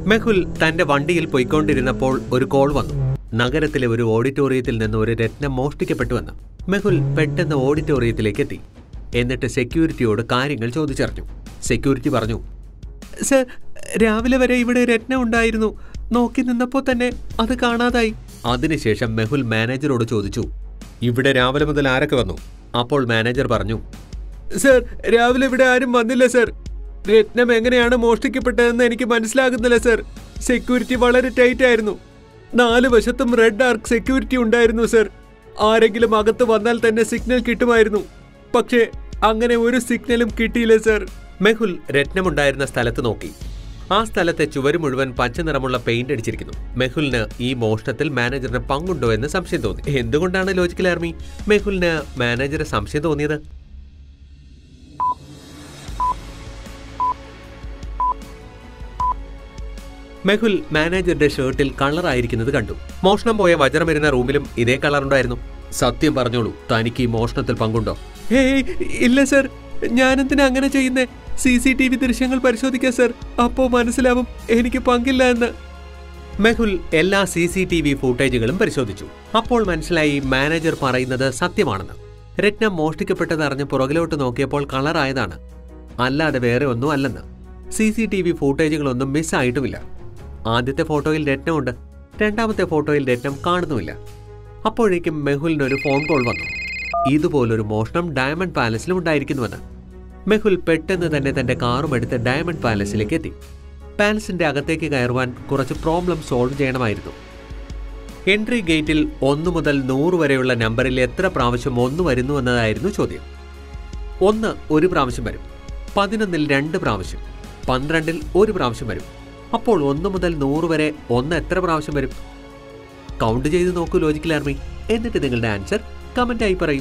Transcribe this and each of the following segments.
മെഹുൽ തന്റെ വണ്ടിയിൽ പോയിക്കൊണ്ടിരുന്നപ്പോൾ ഒരു കോൾ വന്നു നഗരത്തിലെ ഒരു ഓഡിറ്റോറിയത്തിൽ നിന്ന് ഒരു രത്നം മോഷ്ടിക്കപ്പെട്ടുവെന്ന് മെഹുൽ പെട്ടെന്ന് ഓഡിറ്റോറിയത്തിലേക്ക് എത്തി എന്നിട്ട് സെക്യൂരിറ്റിയോട് കാര്യങ്ങൾ ചോദിച്ചറിഞ്ഞു സെക്യൂരിറ്റി പറഞ്ഞു സർ രാവിലെ വരെ ഇവിടെ രത്നം ഉണ്ടായിരുന്നു നോക്കി നിന്നപ്പോൾ തന്നെ അത് കാണാതായി അതിനുശേഷം മെഹുൽ മാനേജറോട് ചോദിച്ചു ഇവിടെ രാവിലെ മുതൽ ആരൊക്കെ വന്നു അപ്പോൾ മാനേജർ പറഞ്ഞു സർ രാവിലെ ഇവിടെ ആരും വന്നില്ല സർ രത്നം എങ്ങനെയാണ് മോഷ്ടിക്കപ്പെട്ടതെന്ന് എനിക്ക് മനസ്സിലാകുന്നില്ല സർ സെക്യൂരിറ്റി വളരെ ടൈറ്റ് ആയിരുന്നു നാല് വശത്തും റെഡ് ആർക്ക് സെക്യൂരിറ്റി ഉണ്ടായിരുന്നു സർ ആരെങ്കിലും അകത്ത് വന്നാൽ തന്നെ സിഗ്നൽ കിട്ടുമായിരുന്നു പക്ഷേ അങ്ങനെ ഒരു സിഗ്നലും കിട്ടിയില്ല സർ മെഹുൽ രത്നമുണ്ടായിരുന്ന സ്ഥലത്ത് നോക്കി ആ സ്ഥലത്തെ ചുവര് മുഴുവൻ പച്ച നിറമുള്ള പെയിന്റ് അടിച്ചിരിക്കുന്നു മെഹുലിന് ഈ മോഷണത്തിൽ മാനേജറിന് പങ്കുണ്ടോ എന്ന് സംശയം തോന്നി എന്തുകൊണ്ടാണ് ലോജിക്കൽ ആർമി മെഹുലിന് മാനേജറെ സംശയം തോന്നിയത് മെഹുൽ മാനേജറുടെ ഷർട്ടിൽ കളറായിരിക്കുന്നത് കണ്ടു മോഷണം പോയ വജ്രമിരുന്ന റൂമിലും ഇതേ കളറുണ്ടായിരുന്നു സത്യം പറഞ്ഞോളൂ തനിക്ക് ഈ മോഷണത്തിൽ പങ്കുണ്ടോ ഹേയ് ഇല്ല സർ ഞാനെന്തിനാ അങ്ങനെ ചെയ്യുന്നേ സി സി ടി വി ദൃശ്യങ്ങൾ പരിശോധിക്കാം സർ അപ്പോ മനസ്സിലാവും എനിക്ക് പങ്കില്ല എന്ന് മെഹുൽ എല്ലാ സി സി ടി വി ഫൂട്ടേജുകളും പരിശോധിച്ചു അപ്പോൾ മനസ്സിലായി മാനേജർ പറയുന്നത് സത്യമാണെന്ന് രത്നം മോഷ്ടിക്കപ്പെട്ടത് അറിഞ്ഞ് പുറകിലോട്ട് നോക്കിയപ്പോൾ കളറായതാണ് അല്ലാതെ വേറെ ഒന്നും അല്ലെന്ന് സി സി ടി വി ഫൂട്ടേജുകളൊന്നും മിസ്സായിട്ടുമില്ല ആദ്യത്തെ ഫോട്ടോയിൽ രത്നമുണ്ട് രണ്ടാമത്തെ ഫോട്ടോയിൽ രത്നം കാണുന്നുമില്ല അപ്പോഴേക്കും മെഹുലിന് ഒരു ഫോൺ കോൾ വന്നു ഇതുപോലൊരു മോഷണം ഡയമണ്ട് പാലസിലും ഉണ്ടായിരിക്കുന്നുവെന്ന് മെഹുൽ പെട്ടെന്ന് തന്നെ തന്റെ കാറും എടുത്ത് ഡയമണ്ട് പാലസിലേക്ക് എത്തി പാലസിന്റെ അകത്തേക്ക് കയറുവാൻ കുറച്ച് പ്രോബ്ലം സോൾവ് ചെയ്യണമായിരുന്നു എൻട്രി ഗേറ്റിൽ ഒന്ന് മുതൽ നൂറ് വരെയുള്ള നമ്പറിൽ എത്ര പ്രാവശ്യം ഒന്ന് വരുന്നു എന്നതായിരുന്നു ചോദ്യം ഒന്ന് ഒരു പ്രാവശ്യം വരും പതിനൊന്നിൽ രണ്ട് പ്രാവശ്യം പന്ത്രണ്ടിൽ ഒരു പ്രാവശ്യം വരും അപ്പോൾ ഒന്ന് മുതൽ നൂറ് വരെ ഒന്ന് എത്ര പ്രാവശ്യം വരും കൗണ്ട് ചെയ്ത് നോക്കൂ ലോജിക്കൽ ആർമി എന്നിട്ട് നിങ്ങളുടെ ആൻസർ കമന്റായി പറയൂ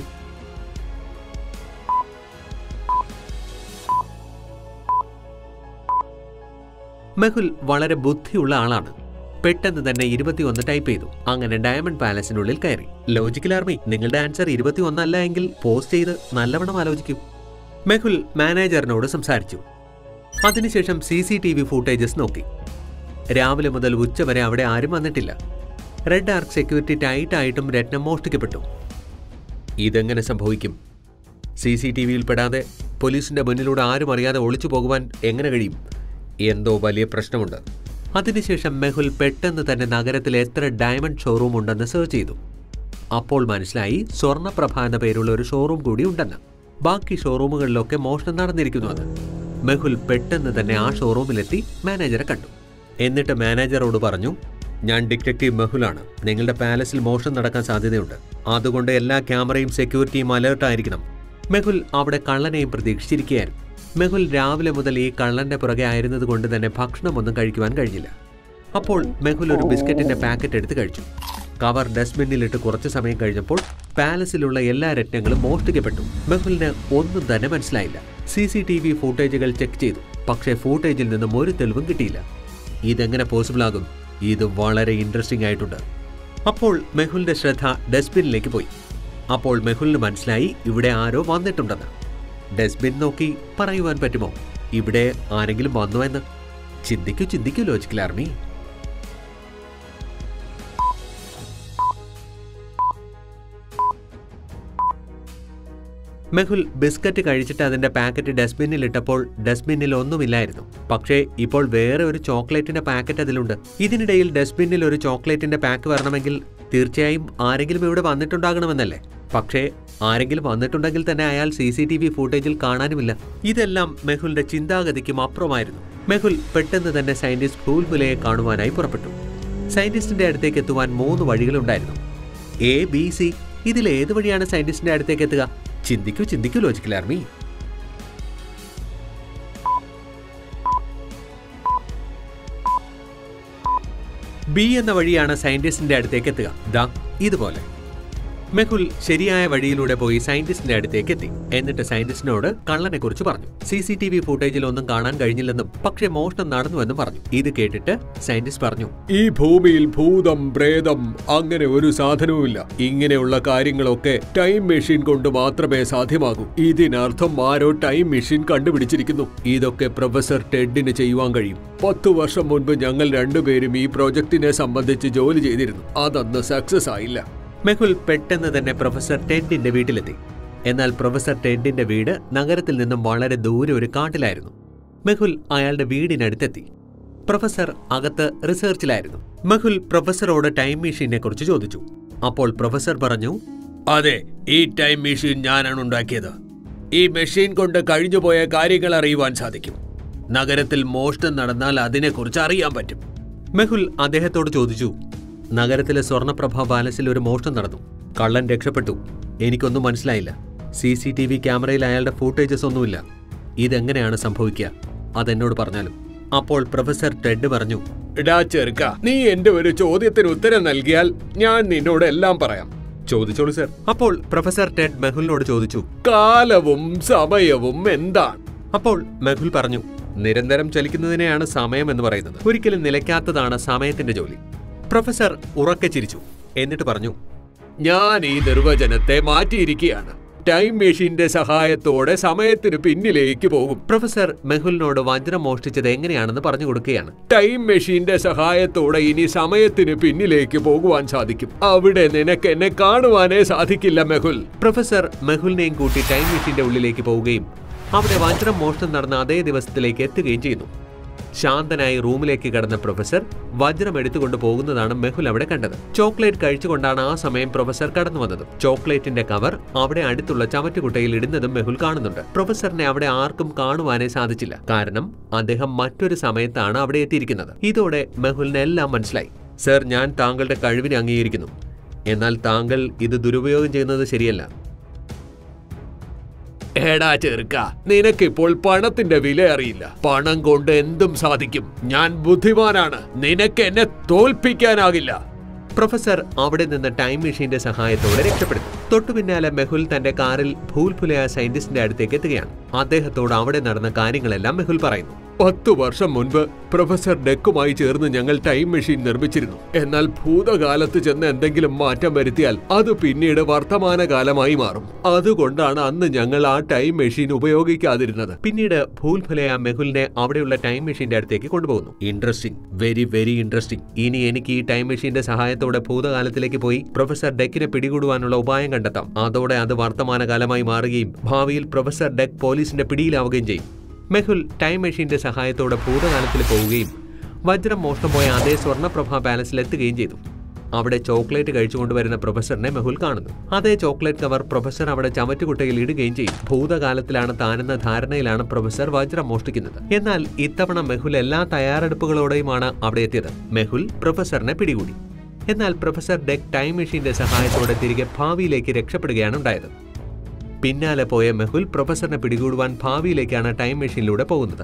മെഹുൽ വളരെ ബുദ്ധിയുള്ള ആളാണ് പെട്ടെന്ന് തന്നെ ഇരുപത്തിയൊന്ന് ടൈപ്പ് ചെയ്തു അങ്ങനെ ഡയമണ്ട് പാലസിനുള്ളിൽ കയറി ലോജിക്കൽ ആർമി നിങ്ങളുടെ ആൻസർ ഇരുപത്തിയൊന്ന് അല്ല എങ്കിൽ പോസ്റ്റ് ചെയ്ത് നല്ലവണ്ണം ആലോചിക്കൂ മെഹുൽ മാനേജറിനോട് സംസാരിച്ചു അതിനുശേഷം C C T V footages നോക്കി രാവിലെ മുതൽ ഉച്ച വരെ അവിടെ ആരും വന്നിട്ടില്ല റെഡ് ആർക്ക് സെക്യൂരിറ്റി ടൈറ്റ് ആയിട്ടും രത്നം മോഷ്ടിക്കപ്പെട്ടു ഇതെങ്ങനെ സംഭവിക്കും സി സി ടി വിയിൽ പെടാതെ പോലീസിന്റെ മുന്നിലൂടെ ആരും അറിയാതെ ഒളിച്ചു പോകുവാൻ എങ്ങനെ കഴിയും എന്തോ വലിയ പ്രശ്നമുണ്ട് അതിനുശേഷം മെഹുൽ പെട്ടെന്ന് തന്നെ നഗരത്തിൽ എത്ര ഡയമണ്ട് ഷോറൂം ഉണ്ടെന്ന് സെർച്ച് ചെയ്തു അപ്പോൾ മനസ്സിലായി സ്വർണ്ണപ്രഭ എന്ന പേരുള്ള ഒരു ഷോറൂം കൂടി ഉണ്ടെന്ന് ബാക്കി ഷോറൂമുകളിലൊക്കെ മോഷണം നടന്നിരിക്കുന്നുവെന്ന് മെഹുൽ പെട്ടെന്ന് തന്നെ ആ ഷോറൂമിലെത്തി മാനേജറെ കണ്ടു എന്നിട്ട് മാനേജറോട് പറഞ്ഞു ഞാൻ ഡിറ്റക്റ്റീവ് മെഹുലാണ് നിങ്ങളുടെ പാലസിൽ മോഷണം നടക്കാൻ സാധ്യതയുണ്ട് അതുകൊണ്ട് എല്ലാ ക്യാമറയും സെക്യൂരിറ്റിയും അലേർട്ടായിരിക്കണം മെഹുൽ അവിടെ കള്ളനെയും പ്രതീക്ഷിച്ചിരിക്കുകയായിരുന്നു മെഹുൽ രാവിലെ മുതൽ ഈ കള്ളന്റെ പുറകെ ആയിരുന്നത് കൊണ്ട് തന്നെ ഭക്ഷണമൊന്നും കഴിക്കുവാൻ കഴിഞ്ഞില്ല അപ്പോൾ മെഹുൽ ഒരു ബിസ്ക്കറ്റിന്റെ പാക്കറ്റ് എടുത്ത് കഴിച്ചു കവർ ഡസ്റ്റ്ബിന്നിലിട്ട് കുറച്ചു സമയം കഴിഞ്ഞപ്പോൾ പാലസിലുള്ള എല്ലാ രത്നങ്ങളും മോഷ്ടിക്കപ്പെട്ടു മെഹുലിന് ഒന്നും തന്നെ മനസ്സിലായില്ല സി സി ടി വി ഫൂട്ടേജുകൾ ചെക്ക് ചെയ്തു പക്ഷേ ഫൂട്ടേജിൽ നിന്നും ഒരു തെളിവും കിട്ടിയില്ല ഇതെങ്ങനെ പോസിബിൾ ആകും ഇത് വളരെ ഇൻട്രസ്റ്റിംഗ് ആയിട്ടുണ്ട് അപ്പോൾ മെഹുലിന്റെ ശ്രദ്ധ ഡസ്റ്റ്ബിന്നിലേക്ക് പോയി അപ്പോൾ മെഹുലിന് മനസ്സിലായി ഇവിടെ ആരോ വന്നിട്ടുണ്ടെന്ന് ഡസ്റ്റ്ബിൻ നോക്കി പറയുവാൻ പറ്റുമോ ഇവിടെ ആരെങ്കിലും വന്നോ എന്ന് ചിന്തിക്കൂ ചിന്തിക്കൂ ലോജിക്കൽ ആർമി മെഹുൽ ബിസ്ക്കറ്റ് കഴിച്ചിട്ട് അതിന്റെ പാക്കറ്റ് ഡസ്റ്റ്ബിന്നിൽ ഇട്ടപ്പോൾ ഡസ്റ്റ്ബിന്നിൽ ഒന്നുമില്ലായിരുന്നു പക്ഷേ ഇപ്പോൾ വേറെ ഒരു ചോക്ലേറ്റിന്റെ പാക്കറ്റ് അതിലുണ്ട് ഇതിനിടയിൽ ഡസ്റ്റ്ബിന്നിൽ ഒരു ചോക്ലേറ്റിന്റെ പാക്ക് വരണമെങ്കിൽ തീർച്ചയായും ആരെങ്കിലും ഇവിടെ വന്നിട്ടുണ്ടാകണമെന്നല്ലേ പക്ഷേ ആരെങ്കിലും വന്നിട്ടുണ്ടെങ്കിൽ തന്നെ അയാൾ സി സി ടി വി ഫൂട്ടേജിൽ കാണാനുമില്ല ഇതെല്ലാം മെഹുലിന്റെ ചിന്താഗതിക്കും അപ്പുറമായിരുന്നു മെഹുൽ പെട്ടെന്ന് തന്നെ സയന്റിസ്റ്റ് ഭൂൽഹുലയെ കാണുവാനായി പുറപ്പെട്ടു സയന്റിസ്റ്റിന്റെ അടുത്തേക്ക് എത്തുവാൻ മൂന്ന് വഴികളുണ്ടായിരുന്നു എ ബി സി ഇതിൽ ഏത് വഴിയാണ് സയന്റിസ്റ്റിന്റെ അടുത്തേക്ക് എത്തുക ചിന്തിക്കൂ ചിന്തിക്കൂ ലോജിക്കൽ ആർമി ബി എന്ന വഴിയാണ് സയന്റിസ്റ്റിന്റെ അടുത്തേക്ക് എത്തുക ദാ ഇതുപോലെ മെഹുൽ ശരിയായ വഴിയിലൂടെ പോയി സയന്റിസ്റ്റിന്റെ അടുത്തേക്ക് എത്തി എന്നിട്ട് സയന്റിസ്റ്റിനോട് കള്ളനെ കുറിച്ച് പറഞ്ഞു സി സി ടി വി ഫുട്ടേജിൽ ഒന്നും കാണാൻ കഴിഞ്ഞില്ലെന്നും പക്ഷേ മോഷണം നടന്നുവെന്നും പറഞ്ഞു ഇത് കേട്ടിട്ട് സയന്റിസ്റ്റ് പറഞ്ഞു ഈ ഭൂമിയിൽ ഭൂതം പ്രേതം അങ്ങനെ ഒരു സാധനവുമില്ല ഇങ്ങനെയുള്ള കാര്യങ്ങളൊക്കെ ടൈം മെഷീൻ കൊണ്ട് മാത്രമേ സാധ്യമാകൂ ഇതിനർത്ഥം ആരോ ടൈം മെഷീൻ കണ്ടുപിടിച്ചിരിക്കുന്നു ഇതൊക്കെ പ്രൊഫസർ ടെഡിന് ചെയ്യുവാൻ കഴിയും പത്തു വർഷം മുൻപ് ഞങ്ങൾ രണ്ടുപേരും ഈ പ്രോജക്റ്റിനെ സംബന്ധിച്ച് ജോലി ചെയ്തിരുന്നു അതന്ന് സക്സസ് ആയില്ല മെഹുൽ പെട്ടെന്ന് തന്നെ പ്രൊഫസർ ടെഡിന്റെ വീട്ടിലെത്തി എന്നാൽ പ്രൊഫസർ ടെഡിന്റെ വീട് നഗരത്തിൽ നിന്നും വളരെ ദൂരെ ഒരു കാട്ടിലായിരുന്നു മെഹുൽ അയാളുടെ വീടിനടുത്തെത്തി പ്രൊഫസർ അകത്ത് റിസർച്ചിലായിരുന്നു മെഹുൽ പ്രൊഫസറോട് ടൈം മെഷീനെ കുറിച്ച് ചോദിച്ചു അപ്പോൾ പ്രൊഫസർ പറഞ്ഞു അതെ ഈ ടൈം മെഷീൻ ഞാനാണ് ഉണ്ടാക്കിയത് ഈ മെഷീൻ കൊണ്ട് കഴിഞ്ഞുപോയ കാര്യങ്ങൾ അറിയുവാൻ സാധിക്കും നഗരത്തിൽ മോഷണം നടന്നാൽ അതിനെക്കുറിച്ച് അറിയാൻ പറ്റും മെഹുൽ അദ്ദേഹത്തോട് ചോദിച്ചു നഗരത്തിലെ സ്വർണ്ണപ്രഭ പാലസിൽ ഒരു മോഷണം നടന്നു കള്ളൻ രക്ഷപ്പെട്ടു എനിക്കൊന്നും മനസ്സിലായില്ല സി സി ടി വി ക്യാമറയിൽ അയാളുടെ ഫൂട്ടേജസ് ഒന്നുമില്ല ഇതെങ്ങനെയാണ് സംഭവിക്കുക അതെന്നോട് പറഞ്ഞാലും അപ്പോൾ പ്രൊഫസർ ടെഡ് പറഞ്ഞു എടാ ചെറുക്ക നീ എന്റെ ഒരു ചോദ്യത്തിന് ഉത്തരം നൽകിയാൽ ഞാൻ നിന്നോട് എല്ലാം പറയാം ചോദിച്ചോളൂ സർ അപ്പോൾ പ്രൊഫസർ ടെഡ് മെഹുലിനോട് ചോദിച്ചു കാലവും സമയവും എന്താണ് അപ്പോൾ മെഹുൽ പറഞ്ഞു നിരന്തരം ചലിക്കുന്നതിനെയാണ് സമയം എന്ന് പറയുന്നത് ഒരിക്കലും നിലയ്ക്കാത്തതാണ് സമയത്തിന്റെ ജോലി പ്രൊഫസർ ഉറക്കെ ചിരിച്ചു എന്നിട്ട് പറഞ്ഞു ഞാൻ ഈ നിർവചനത്തെ മാറ്റിയിരിക്കുകയാണ് ടൈം മെഷീന്റെ സഹായത്തോടെ സമയത്തിന് പിന്നിലേക്ക് പോകും പ്രൊഫസർ മെഹുലിനോട് വജ്രം മോഷ്ടിച്ചത് എങ്ങനെയാണെന്ന് പറഞ്ഞു കൊടുക്കുകയാണ് ടൈം മെഷീന്റെ സഹായത്തോടെ ഇനി സമയത്തിന് പിന്നിലേക്ക് പോകുവാൻ സാധിക്കും അവിടെ നിനക്ക് എന്നെ കാണുവാനേ സാധിക്കില്ല മെഹുൽ പ്രൊഫസർ മെഹുലിനെയും കൂട്ടി ടൈം മെഷീന്റെ ഉള്ളിലേക്ക് പോവുകയും അവിടെ വജ്രം മോഷണം നടന്ന അതേ ദിവസത്തിലേക്ക് എത്തുകയും ചെയ്യുന്നു ശാന്തനായി റൂമിലേക്ക് കടന്ന പ്രൊഫസർ വജ്രം എടുത്തുകൊണ്ട് പോകുന്നതാണ് മെഹുൽ അവിടെ കണ്ടത് ചോക്ലേറ്റ് കഴിച്ചുകൊണ്ടാണ് ആ സമയം പ്രൊഫസർ കടന്നു വന്നത് ചോക്ലേറ്റിന്റെ കവർ അവിടെ അടുത്തുള്ള ചവറ്റുകുട്ടയിൽ ഇടുന്നതും മെഹുൽ കാണുന്നുണ്ട് പ്രൊഫസറിനെ അവിടെ ആർക്കും കാണുവാനേ സാധിച്ചില്ല കാരണം അദ്ദേഹം മറ്റൊരു സമയത്താണ് അവിടെ എത്തിയിരിക്കുന്നത് ഇതോടെ മെഹുലിന് എല്ലാം മനസ്സിലായി സർ ഞാൻ താങ്കളുടെ കഴിവിനെ അംഗീകരിക്കുന്നു എന്നാൽ താങ്കൾ ഇത് ദുരുപയോഗം ചെയ്യുന്നത് ശരിയല്ല എടാ ചെറുക്ക നിനക്കിപ്പോൾ പണത്തിന്റെ വില അറിയില്ല പണം കൊണ്ട് എന്തും സാധിക്കും ഞാൻ ബുദ്ധിമാനാണ് നിനക്ക് എന്നെ തോൽപ്പിക്കാനാകില്ല പ്രൊഫസർ അവിടെ നിന്ന് ടൈം മെഷീന്റെ സഹായത്തോടെ രക്ഷപ്പെടുന്നു തൊട്ടു പിന്നാലെ മെഹുൽ തന്റെ കാറിൽ ഭൂൽഫുലയ സയന്റിസ്റ്റിന്റെ അടുത്തേക്ക് എത്തുകയാണ് അദ്ദേഹത്തോട് അവിടെ നടന്ന കാര്യങ്ങളെല്ലാം മെഹുൽ പറയുന്നു പത്തു വർഷം മുൻപ് പ്രൊഫസർ ഡെക്കുമായി ചേർന്ന് ഞങ്ങൾ ടൈം മെഷീൻ നിർമ്മിച്ചിരുന്നു എന്നാൽ ഭൂതകാലത്ത് ചെന്ന് എന്തെങ്കിലും മാറ്റം വരുത്തിയാൽ അത് പിന്നീട് വർത്തമാനകാലമായി മാറും അതുകൊണ്ടാണ് അന്ന് ഞങ്ങൾ ആ ടൈം മെഷീൻ ഉപയോഗിക്കാതിരുന്നത് പിന്നീട് ഭൂൽഫുലയ മെഹുലിനെ അവിടെയുള്ള ടൈം മെഷീന്റെ അടുത്തേക്ക് കൊണ്ടുപോകുന്നു ഇൻട്രസ്റ്റിംഗ് വെരി വെരി ഇൻട്രസ്റ്റിംഗ് ഇനി എനിക്ക് ഈ ടൈം മെഷീന്റെ സഹായത്തോടെ ഭൂതകാലത്തിലേക്ക് പോയി പ്രൊഫസർ ഡെക്കിനെ പിടികൂടുവാനുള്ള ഉപായം കണ്ടെത്താം അതോടെ അത് വർത്തമാനകാലമായി മാറുകയും ഭാവിയിൽ പ്രൊഫസർ ഡെക്ക് പോലീസിന്റെ പിടിയിലാവുകയും ചെയ്യും മെഹുൽ ടൈം മെഷീന്റെ സഹായത്തോടെ ഭൂതകാലത്തിൽ പോവുകയും വജ്രം മോഷണം പോയ അതേ സ്വർണ്ണപ്രഭ പാലസിൽ എത്തുകയും ചെയ്തു അവിടെ ചോക്ലേറ്റ് കഴിച്ചുകൊണ്ടുവരുന്ന പ്രൊഫസറിനെ മെഹുൽ കാണുന്നു അതേ ചോക്ലേറ്റ് കവർ പ്രൊഫസർ അവിടെ ചവറ്റുകുട്ടയിൽ ഇടുകയും ചെയ്യും ഭൂതകാലത്തിലാണ് താനെന്ന ധാരണയിലാണ് പ്രൊഫസർ വജ്രം മോഷ്ടിക്കുന്നത് എന്നാൽ ഇത്തവണ മെഹുൽ എല്ലാ തയ്യാറെടുപ്പുകളോടെയുമാണ് അവിടെ എത്തിയത് മെഹുൽ പ്രൊഫസറിനെ പിടികൂടി എന്നാൽ പ്രൊഫസർ ഡെക് ടൈം മെഷീന്റെ സഹായത്തോടെ തിരികെ ഭാവിയിലേക്ക് രക്ഷപ്പെടുകയാണ് ഉണ്ടായത് പിന്നാലെ പോയ മെഹുൽ പ്രൊഫസറിനെ പിടികൂടുവാൻ ഭാവിയിലേക്കാണ് ടൈം മെഷീനിലൂടെ പോകുന്നത്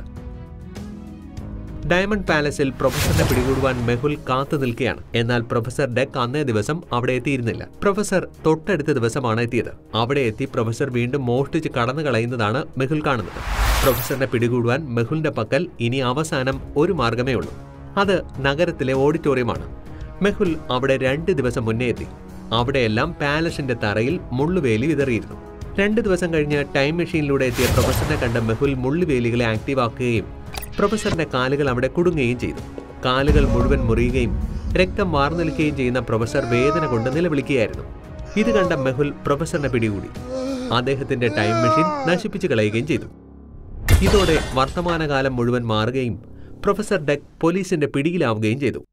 ഡയമണ്ട് പാലസിൽ പ്രൊഫസറിനെ പിടികൂടുവാൻ മെഹുൽ കാത്തു നിൽക്കുകയാണ് എന്നാൽ പ്രൊഫസർ ഡെക്ക് അന്നേ ദിവസം അവിടെ എത്തിയിരുന്നില്ല പ്രൊഫസർ തൊട്ടടുത്ത ദിവസമാണ് എത്തിയത് അവിടെ എത്തി പ്രൊഫസർ വീണ്ടും മോഷ്ടിച്ച് കടന്നു കളയുന്നതാണ് മെഹുൽ കാണുന്നത് പ്രൊഫസറിനെ പിടികൂടുവാൻ മെഹുലിന്റെ പക്കൽ ഇനി അവസാനം ഒരു മാർഗമേ ഉള്ളൂ അത് നഗരത്തിലെ ഓഡിറ്റോറിയമാണ് മെഹുൽ അവിടെ രണ്ട് ദിവസം മുന്നേ എത്തി അവിടെയെല്ലാം പാലസിന്റെ തറയിൽ മുള്ളുവേലി വിതറിയിരുന്നു രണ്ട് ദിവസം കഴിഞ്ഞ് ടൈം മെഷീനിലൂടെ എത്തിയ പ്രൊഫസറിനെ കണ്ട മെഹുൽ മുള്ളുവേലികളെ ആക്റ്റീവ് ആക്കുകയും പ്രൊഫസറിന്റെ കാലുകൾ അവിടെ കുടുങ്ങുകയും ചെയ്തു കാലുകൾ മുഴുവൻ മുറിയുകയും രക്തം വാർന്നൊലിക്കുകയും ചെയ്യുന്ന പ്രൊഫസർ വേദന കൊണ്ട് നിലവിളിക്കുകയായിരുന്നു ഇത് കണ്ട മെഹുൽ പ്രൊഫസറിനെ പിടികൂടി അദ്ദേഹത്തിന്റെ ടൈം മെഷീൻ നശിപ്പിച്ചു കളയുകയും ചെയ്തു ഇതോടെ വർത്തമാനകാലം മുഴുവൻ മാറുകയും പ്രൊഫസർ ഡെക് പോലീസിന്റെ പിടിയിലാവുകയും ചെയ്തു